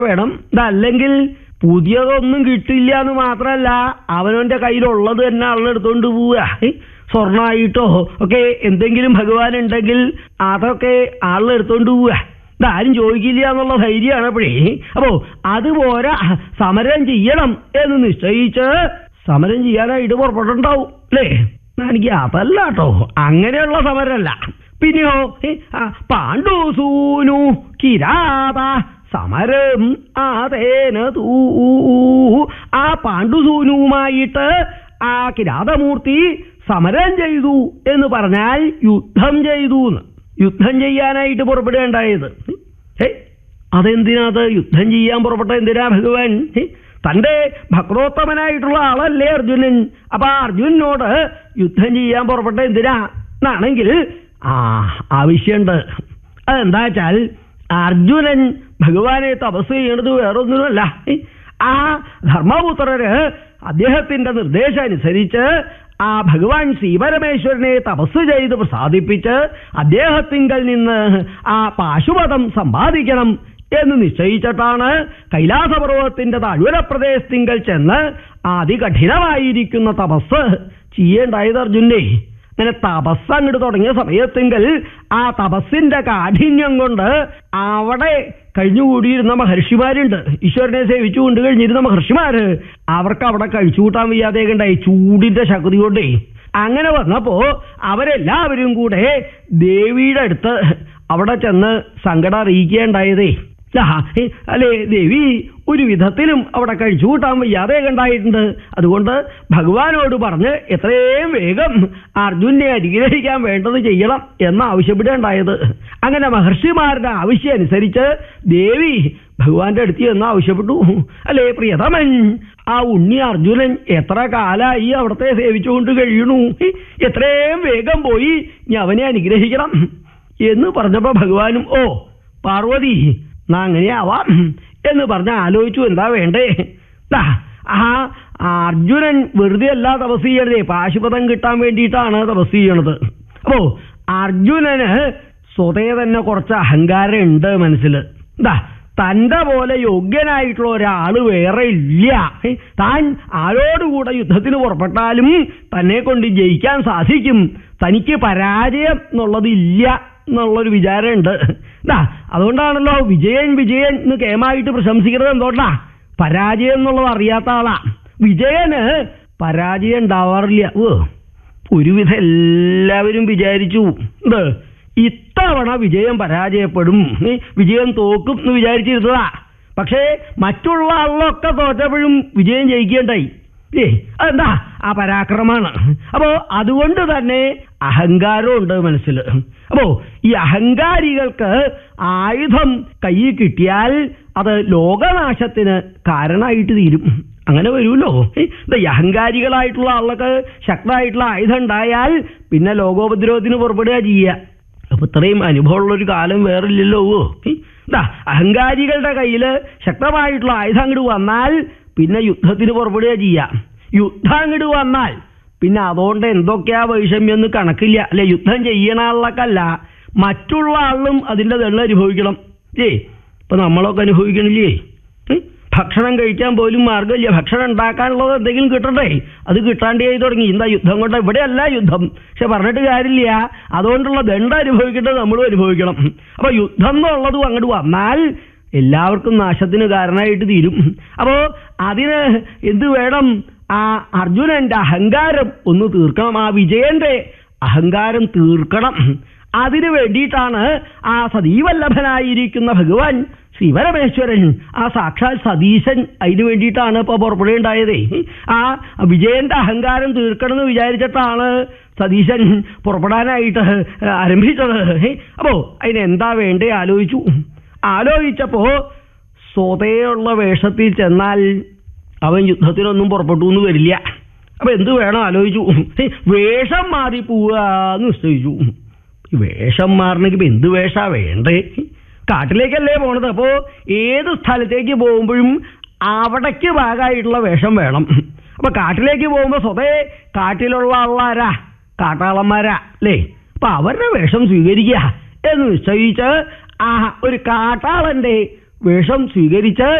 വേണം ഇതല്ലെങ്കിൽ പുതിയതൊന്നും കിട്ടില്ല എന്ന് മാത്രമല്ല അവനവന്റെ കയ്യിലുള്ളത് തന്നെ ആളെടുത്തോണ്ട് പോവുക സ്വർണ്ണമായിട്ടോ ഒക്കെ എന്തെങ്കിലും ഭഗവാൻ ഉണ്ടെങ്കിൽ അതൊക്കെ ആളെടുത്തോണ്ട് പോവുക ഇതാരും ചോദിക്കില്ല എന്നുള്ള ധൈര്യമാണ് അപ്പോഴേ അപ്പോ അതുപോലെ സമരം ചെയ്യണം എന്ന് നിശ്ചയിച്ച് സമരം ചെയ്യാനായിട്ട് പുറപ്പെട്ടുണ്ടാവും അല്ലേ എനിക്ക് അതല്ല കേട്ടോ അങ്ങനെയുള്ള സമരമല്ല പിന്നെയോ ഏ, ആ, പാണ്ഡു സൂനു കിരാത സമരം ആതേന തൂ ആ പാണ്ഡുസൂനുവുമായിട്ട് ആ കിരാതമൂർത്തി സമരം ചെയ്തു എന്ന് പറഞ്ഞാൽ യുദ്ധം ചെയ്തു എന്ന് യുദ്ധം ചെയ്യാനായിട്ട് പുറപ്പെടുകയുണ്ടായത് ഏ അതെന്തിനാ അത് യുദ്ധം ചെയ്യാൻ പുറപ്പെട്ട എന്തിനാ ഭഗവാൻ ഏ? തന്റെ ഭക്തോത്തമനായിട്ടുള്ള ആളല്ലേ അർജുനൻ അപ്പൊ ആ അർജുനനോട് യുദ്ധം ചെയ്യാൻ പുറപ്പെട്ട എന്തിനാ എന്നാണെങ്കിൽ ആ ആവശ്യമുണ്ട് അതെന്താ വെച്ചാൽ അർജുനൻ ഭഗവാനെ തപസ് ചെയ്യണത് വേറൊന്നുമല്ല ഏ? ആ ധർമ്മപുത്രര് അദ്ദേഹത്തിന്റെ നിർദ്ദേശം അനുസരിച്ച് ആ ഭഗവാൻ ശ്രീപരമേശ്വരനെ തപസ് ചെയ്ത് പ്രസാദിപ്പിച്ച് അദ്ദേഹത്തിങ്കൽ നിന്ന് ആ പാശുപതം സമ്പാദിക്കണം എന്ന് നിശ്ചയിച്ചിട്ടാണ് കൈലാസപർവ്വതത്തിന്റെ താഴ്വര പ്രദേശത്തിങ്കൽ ചെന്ന് അതികഠിനമായിരിക്കുന്ന തപസ് ചെയ്യേണ്ടായത് അർജുനെ അങ്ങനെ തപസ് അങ്ങോട്ട് തുടങ്ങിയ സമയത്തെങ്കിൽ ആ തപസ്സിന്റെ കാഠിന്യം കൊണ്ട് അവിടെ കഴിഞ്ഞുകൂടിയിരുന്ന മഹർഷിമാരുണ്ട് ഈശ്വരനെ സേവിച്ചു കൊണ്ട് കഴിഞ്ഞിരുന്ന മഹർഷിമാര് അവർക്ക് അവിടെ കഴിച്ചു കൂട്ടാൻ വയ്യാതെ ഉണ്ടായി ചൂടിന്റെ ശക്തി കൊണ്ടേ അങ്ങനെ വന്നപ്പോ അവരെല്ലാവരും കൂടെ ദേവിയുടെ അടുത്ത് അവിടെ ചെന്ന് സങ്കടം അറിയിക്കുകയുണ്ടായതേ ആ, ഏ, അല്ലേ ദേവി ഒരു വിധത്തിലും അവിടെ കഴിച്ചു കൂട്ടാൻ വയ്യാതെ ഉണ്ടായിട്ടുണ്ട് അതുകൊണ്ട് ഭഗവാനോട് പറഞ്ഞ് എത്രയും വേഗം അർജുനെ അനുഗ്രഹിക്കാൻ വേണ്ടത് ചെയ്യണം എന്ന് ആവശ്യപ്പെടുകയുണ്ടായത് അങ്ങനെ മഹർഷിമാരുടെ ആവശ്യം അനുസരിച്ച് ദേവി ഭഗവാന്റെ അടുത്ത് എന്ന് ആവശ്യപ്പെട്ടു അല്ലേ പ്രിയതമൻ ആ ഉണ്ണി അർജുനൻ എത്ര കാലായി അവിടത്തെ സേവിച്ചുകൊണ്ട് കഴിയണു എത്രയും വേഗം പോയി ഇനി അവനെ അനുഗ്രഹിക്കണം എന്ന് പറഞ്ഞപ്പോ ഭഗവാനും ഓ പാർവതി നാ അങ്ങനെയാവാം എന്ന് പറഞ്ഞ ആലോചിച്ചു എന്താ വേണ്ടേ ദാ, ആ അർജുനൻ വെറുതെ അല്ല തപസ് ചെയ്യണതേ പാശുപതം കിട്ടാൻ വേണ്ടിയിട്ടാണ് തപസ് ചെയ്യണത് അപ്പോ അർജുനന് സ്വതേ തന്നെ കുറച്ച് അഹങ്കാരം ഉണ്ട് മനസ്സിൽ എന്താ തന്റെ പോലെ യോഗ്യനായിട്ടുള്ള ഒരാള് വേറെ ഇല്ല ഏ, താൻ ആരോടുകൂടെ യുദ്ധത്തിന് പുറപ്പെട്ടാലും തന്നെ കൊണ്ട് ജയിക്കാൻ സാധിക്കും തനിക്ക് പരാജയം എന്നുള്ളത് ഇല്ല എന്നുള്ളൊരു വിചാരമുണ്ട് ദാ അതുകൊണ്ടാണല്ലോ വിജയൻ വിജയൻ എന്ന് കേമായിട്ട് പ്രശംസിക്കുന്നത് എന്തുകൊണ്ടാ പരാജയം എന്നുള്ളത് അറിയാത്ത ആളാ വിജയന് പരാജയം ഉണ്ടാവാറില്ല ഓ ഒരുവിധം എല്ലാവരും വിചാരിച്ചു എന്ത് ഇത്തവണ വിജയം പരാജയപ്പെടും ഏ, വിജയം തോക്കും എന്ന് വിചാരിച്ചിരുന്നതാ പക്ഷേ മറ്റുള്ള ആളിലൊക്കെ തോറ്റപ്പോഴും വിജയം ജയിക്കേണ്ടായി ഏ അതെന്താ ആ പരാക്രമാണ് അപ്പോ അതുകൊണ്ട് തന്നെ അഹങ്കാരം ഉണ്ട് മനസ്സിൽ അപ്പോ ഈ അഹങ്കാരികൾക്ക് ആയുധം കയ്യിൽ കിട്ടിയാൽ അത് ലോകനാശത്തിന് കാരണമായിട്ട് തീരും അങ്ങനെ വരുമല്ലോ ഏ, ദാ ഈ അഹങ്കാരികളായിട്ടുള്ള ആളുകൾക്ക് ശക്തമായിട്ടുള്ള ആയുധം ഉണ്ടായാൽ പിന്നെ ലോകോപദ്രവത്തിന് പുറപ്പെടുക ചെയ്യുക അപ്പൊ ഇത്രയും അനുഭവമുള്ള ഒരു കാലം വേറില്ലല്ലോ ഏ, ദാ അഹങ്കാരികളുടെ കയ്യിൽ ശക്തമായിട്ടുള്ള ആയുധം അങ്ങോട്ട് വന്നാൽ പിന്നെ യുദ്ധത്തിന് പുറപ്പെടുക ചെയ്യാം യുദ്ധം അങ്ങോട്ട് വന്നാൽ പിന്നെ അതുകൊണ്ട് എന്തൊക്കെയാ വൈഷമ്യം എന്ന് കണക്കില്ല അല്ലെ യുദ്ധം ചെയ്യണ ആളിലൊക്കെയല്ല മറ്റുള്ള ആളിലും അതിന്റെ ദണ്ണം അനുഭവിക്കണം ഏ ഇപ്പൊ നമ്മളൊക്കെ അനുഭവിക്കണില്ലേ ഏ? ഭക്ഷണം കഴിക്കാൻ പോലും മാർഗമില്ല ഭക്ഷണം ഉണ്ടാക്കാനുള്ളത് എന്തെങ്കിലും കിട്ടണ്ടേ അത് കിട്ടാണ്ടായി തുടങ്ങി എന്താ യുദ്ധം കൊണ്ട് ഇവിടെയല്ല യുദ്ധം പക്ഷെ പറഞ്ഞിട്ട് കാര്യമില്ല അതുകൊണ്ടുള്ള ദണ്ഡം അനുഭവിക്കേണ്ടത് നമ്മളും അനുഭവിക്കണം അപ്പൊ യുദ്ധം എന്നുള്ളതും അങ്ങോട്ട് വന്നാൽ എല്ലാവർക്കും നാശത്തിന് കാരണമായിട്ട് തീരും അപ്പോ അതിന് എന്ത് വേണം ആ അർജുനന്റെ അഹങ്കാരം ഒന്ന് തീർക്കണം ആ വിജയന്റെ അഹങ്കാരം തീർക്കണം അതിനു വേണ്ടിയിട്ടാണ് ആ സതീവല്ലഭനായിരിക്കുന്ന ഭഗവാൻ ശ്രീപരമേശ്വരൻ ആ സാക്ഷാൽ സതീശൻ അതിനു വേണ്ടിയിട്ടാണ് ഇപ്പൊ പുറപ്പെടുകയുണ്ടായതേ ആ വിജയന്റെ അഹങ്കാരം തീർക്കണം എന്ന് വിചാരിച്ചിട്ടാണ് സതീശൻ പുറപ്പെടാനായിട്ട് ആരംഭിച്ചത് അപ്പോ അതിനെന്താ വേണ്ടേ ആലോചിച്ചു ആലോചിച്ചപ്പോ സ്വതയുള്ള വേഷത്തിൽ ചെന്നാൽ അവൻ യുദ്ധത്തിനൊന്നും പുറപ്പെട്ടു എന്ന് വരില്ല അപ്പൊ എന്ത് വേണം ആലോചിച്ചു ഹേ, വേഷം മാറി പോവാന്ന് നിശ്ചയിച്ചു ഈ വേഷം മാറണമെങ്കിൽ ഇപ്പൊ എന്ത് വേഷാ വേണ്ടേ കാട്ടിലേക്കല്ലേ പോണത് അപ്പോ ഏത് സ്ഥലത്തേക്ക് പോകുമ്പോഴും അവിടേക്ക് ഭാഗമായിട്ടുള്ള വേഷം വേണം അപ്പൊ കാട്ടിലേക്ക് പോകുമ്പോ സ്വതേ കാട്ടിലുള്ള ആളാരാ കാട്ടാളന്മാരാ അല്ലേ അപ്പൊ അവരുടെ വേഷം സ്വീകരിക്കുക എന്ന് നിശ്ചയിച്ച് ആ ഒരു കാട്ടാളന്റെ വേഷം സ്വീകരിച്ച്